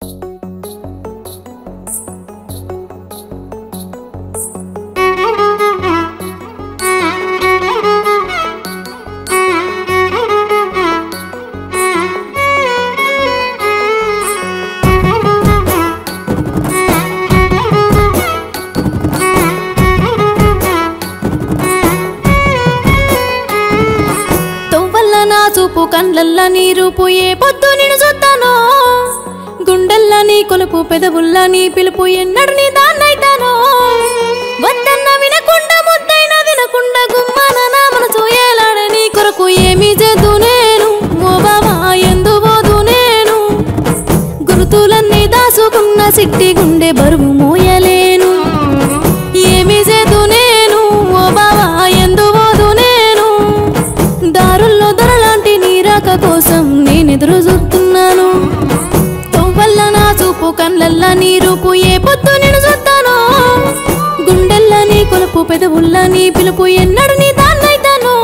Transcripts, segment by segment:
తొవ్వల్ల నా చూపు కండ్లల్ల నీ రూపు ఏ పొద్దు నేను చూస్తానో గుండెల్ల నీ కొలుపు పెదవుల్ల నీ పిలుపు ఎన్నడు నీ దాన్నైతానో వద్దన్న వినకుండా ముద్దైన వినకుండా గుమ్మాన నా మనసు ఏలాడ నీ కొరకు ఏమి చేదు నేను ఓ బావా ఎందు పోదు నేను గురుతులన్నీ దాసుకున్న సిట్టి గుండె బరువు మోయలేను ఏమి చేదు నేను ఓ బావా ఎందు పోదు నేను దారుల్లో దొరలాంటి నీరాక కోసం నేనెదురు చూస్తున్నాను తొవ్వల్ల నా చూపు కళ్ళల్ల నీ రూపు ఏ పొద్దు నేను చూస్తానో గుండెల్ల నీ కొలుపు పెదవుల్ల నీ పిలుపు ఎన్నడు నీ దాన్నైతాను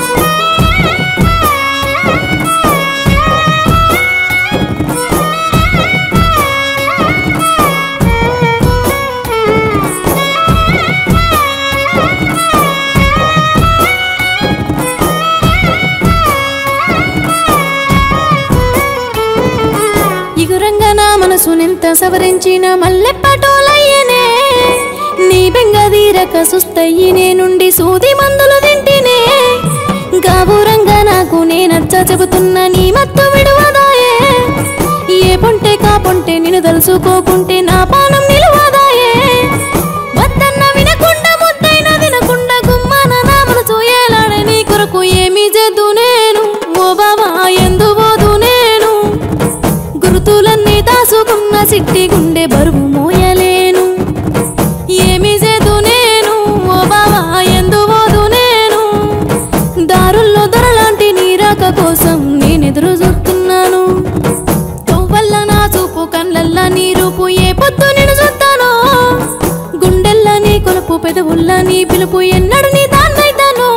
ఇగురంగా నా మనసునెంత సవరించిన మల్లెప్పటోలయ్యనే నీ బెంగ తీరక సుస్తయ్యి నేనుండి సూది మందులు తింటినే గాబురంగా నాకు నేనచ్చ చెబుతున్న నీ మత్తు విడువదాయే ఏ పొంటే కా పొంటే నిన్ను తలుసుకోకుంటే నా పానం నిలువదాయే వద్దన్న వినకుండా ముద్దైన వినకుండా గుమ్మాన నా మనసు ఏలాడ నీ కొరకు ఏమి చేద్దు నేను ఓ బావా ఎందు పోదు నేను గురుతులన్నీ దాసుకున్న సిట్టి గుండె బరువు మోయలేను ఏమి చేదు నేను ఓ బావా ఎందు పోదు నేను దారుల్లో దొరలాంటి నీరాక కోసం నేనెదురు చూస్తున్నాను తొవ్వల్ల నా చూపు కళ్ళల్ల నీ రూపు ఏ పొద్దు నేను చూస్తానో గుండెల్ల నీ కొలుపు పెదవుల్ల నీ పిలుపు ఎన్నడు నీ దాన్నైతాను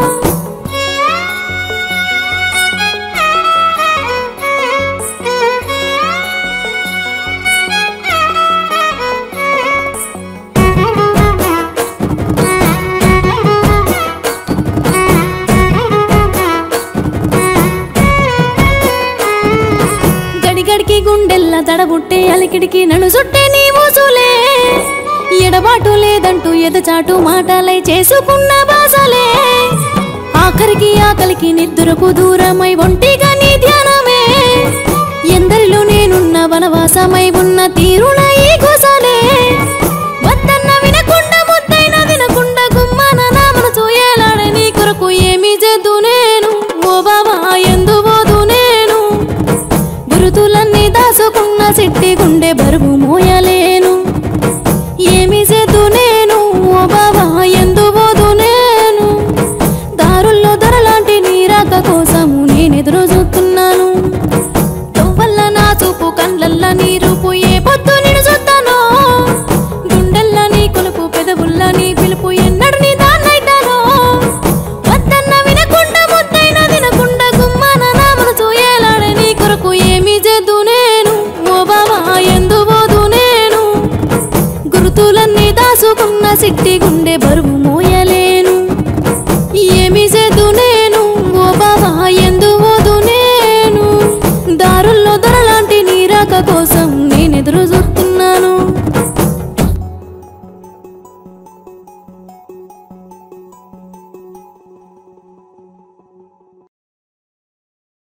గడిగడికి గుండెల్ల దడబుట్టే అలికిడికి నన్ను చుట్టే నీ ఊసులే ఎడబాటు లేదంటూ ఎదచాటు మాటలై చేసుకున్న బాసలే ఆఖరికి ఆకలికి నిద్రకు దూరమై ఒంటిగా నీ ధ్యానమే ఎందరిలో నేనున్న వనవాసమై ఉన్న తీరున ఈ గోసలే వద్దన్న వినకుండా ముద్దైన వినకుండా గుమ్మాన నా మనసు ఏలాడ నీ కొరకు ఏమి చేద్దు నేను ఓ బావా ఎందు పోదు నేను గురుతులన్నీ దాసుకున్న సిట్టి గుండె బరువు మోయలేను ఏమి చేద్దు నేను ఓ బావా ఎందు పోదు నేను దారుల్లో దొరలాంటి నీరాక కోసము నేనెదురు చూస్తున్నాను తొవ్వల్ల నా చూపు కండ్లల్ల నీ రూపు ఏ పొద్దు నేను చూస్తానో గుండెల్ల నీ కొలుపు పెదవుల్ల నీ పిలుపు ఎన్నడు నీ దాన్నైతానో వద్దన్న వినకుండా ముద్దైన వినకుండా గుమ్మాన నా మనసు ఏలాడ నీ కొరకు ఏమి చేద్దు నేను ఓ బావా ఎందు పోదు నేను గురుతులన్నీ దాసుకున్న సిట్టి గుండె బరువు మోయలేను ఏమి చేద్దు నేను ఓ బావా ఎందు పోదు నేను దారుల్లో దొరలాంటి నీరాక కోసం నేనెదురు చూస్తాను